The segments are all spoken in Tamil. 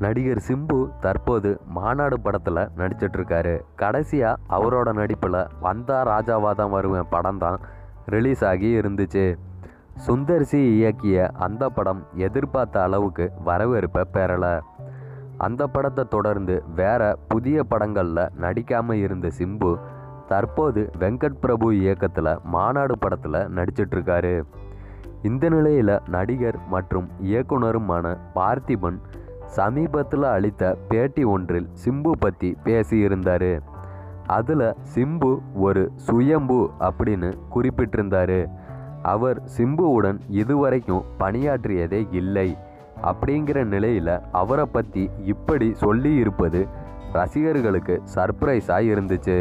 நடிகர் சிம்பு தற்போது மாநாடு படத்தில் நடிச்சிட்டு இருக்காரு கடைசியாக அவரோட நடிப்பில் வந்தா ராஜாவா தான் வருவேன் படம் தான் ரிலீஸ் ஆகி இருந்துச்சு சுந்தர்சி இயக்கிய அந்த படம் எதிர்பார்த்த அளவுக்கு வரவேற்பை பெறலை அந்த படத்தை தொடர்ந்து வேற புதிய படங்களில் நடிக்காமல் இருந்த சிம்பு தற்போது வெங்கட் பிரபு இயக்கத்தில் மாநாடு படத்தில் நடிச்சிட்டு இருக்காரு இந்த நிலையில் நடிகர் மற்றும் இயக்குனருமான பார்த்திபன் சமீபத்தில் அளித்த பேட்டி ஒன்றில் சிம்பு பற்றி பேசியிருந்தார் அதில் சிம்பு ஒரு சுயம்பு அப்படின்னு குறிப்பிட்டிருந்தாரு அவர் சிம்புவுடன் இதுவரைக்கும் பணியாற்றியதே இல்லை அப்படிங்கிற நிலையில் அவரை பற்றி இப்படி சொல்லி இருப்பது ரசிகர்களுக்கு சர்ப்ரைஸாக இருந்துச்சு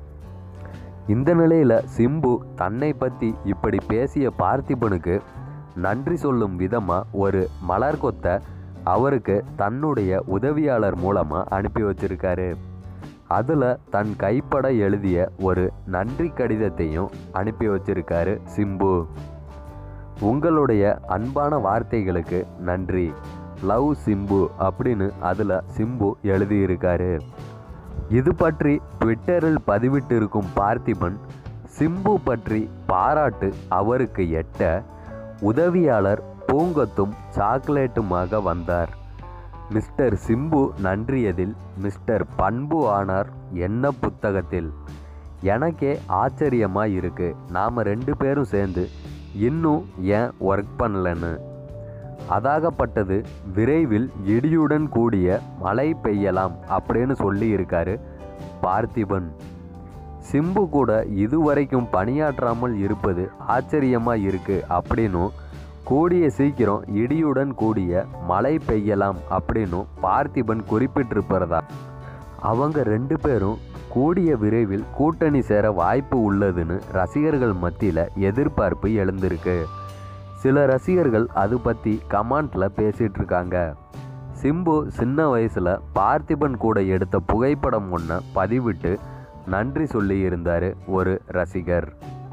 இந்த நிலையில் சிம்பு தன்னை பற்றி இப்படி பேசிய பார்த்திபனுக்கு நன்றி சொல்லும் விதமாக ஒரு மலர் கொத்த அவருக்கு தன்னுடைய உதவியாளர் மூலமாக அனுப்பி வச்சிருக்காரு அதில் தன் கைப்பட எழுதிய ஒரு நன்றி கடிதத்தையும் அனுப்பி வச்சிருக்காரு சிம்பு உங்களுடைய அன்பான வார்த்தைகளுக்கு நன்றி லவ் சிம்பு அப்படின்னு அதில் சிம்பு எழுதியிருக்காரு இது பற்றி ட்விட்டரில் பதிவிட்டிருக்கும் பார்த்திபன் சிம்பு பற்றி பாராட்டு அவருக்கு எட்ட உதவியாளர் பூங்கொத்தும் சாக்லேட்டுமாக வந்தார் மிஸ்டர் சிம்பு நன்றியதில் மிஸ்டர் பண்பு ஆனார் என்ன புத்தகத்தில் எனக்கே ஆச்சரியமாக இருக்கு நாம் ரெண்டு பேரும் சேர்ந்து இன்னும் ஏன் ஒர்க் பண்ணலன்னு அதாகப்பட்டது விரைவில் இடியுடன் கூடிய மழை பெய்யலாம் அப்படின்னு சொல்லி இருக்காரு பார்த்திபன் சிம்பு கூட இதுவரைக்கும் பணியாற்றாமல் இருப்பது ஆச்சரியமாக இருக்கு அப்படின்னும் கூடிய சீக்கிரம் இடியுடன் கூடிய மழை பெய்யலாம் அப்படின்னும் பார்த்திபன் குறிப்பிட்டிருப்பதா அவங்க ரெண்டு பேரும் கூடிய விரைவில் கூட்டணி சேர வாய்ப்பு உள்ளதுன்னு ரசிகர்கள் மத்தியில் எதிர்பார்ப்பு எழுந்திருக்கு சில ரசிகர்கள் அது பற்றி கமெண்ட்டில் பேசிகிட்டு இருக்காங்க சிம்பு சின்ன வயசில் பார்த்திபன் கூட எடுத்த புகைப்படம் ஒன்றை பதிவிட்டு நன்றி சொல்லியிருந்தார் ஒரு ரசிகர்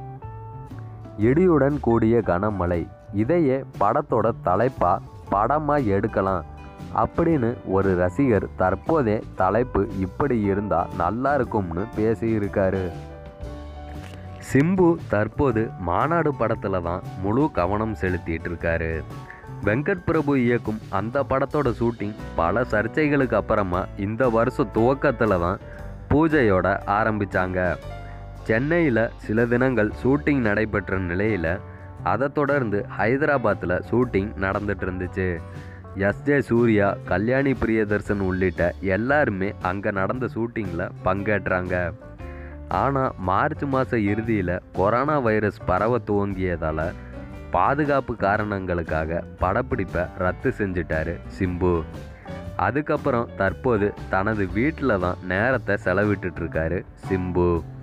இடியுடன் கூடிய கனமழை இதையே படத்தோட தலைப்பா படமாக எடுக்கலாம் அப்படின்னு ஒரு ரசிகர் தற்போதே தலைப்பு இப்படி இருந்தால் நல்லா இருக்கும்னு பேசியிருக்காரு சிம்பு தற்போது மாநாடு படத்தில் தான் முழு கவனம் செலுத்திட்டு இருக்காரு வெங்கட் பிரபு இயக்கும் அந்த படத்தோட ஷூட்டிங் பல சர்ச்சைகளுக்கு அப்புறமா இந்த வருஷம் துவக்கத்தில் தான் பூஜையோட ஆரம்பித்தாங்க சென்னையில் சில தினங்கள் ஷூட்டிங் நடைபெற்ற நிலையில் அதை தொடர்ந்து ஹைதராபாத்தில் ஷூட்டிங் நடந்துட்டு இருந்துச்சு எஸ்ஜே சூர்யா கல்யாணி பிரியதர்சன் உள்ளிட்ட எல்லாருமே அங்கே நடந்த ஷூட்டிங்கில் பங்கேற்றாங்க ஆனால் மார்ச் மாத இறுதியில் கொரோனா வைரஸ் பரவ துவங்கியதால் பாதுகாப்பு காரணங்களுக்காக படப்பிடிப்பை ரத்து செஞ்சிட்டாரு சிம்பு அதுக்கப்புறம் தற்போது தனது வீட்டில் தான் நேரத்தை செலவிட்டுட்டு இருக்காரு சிம்பு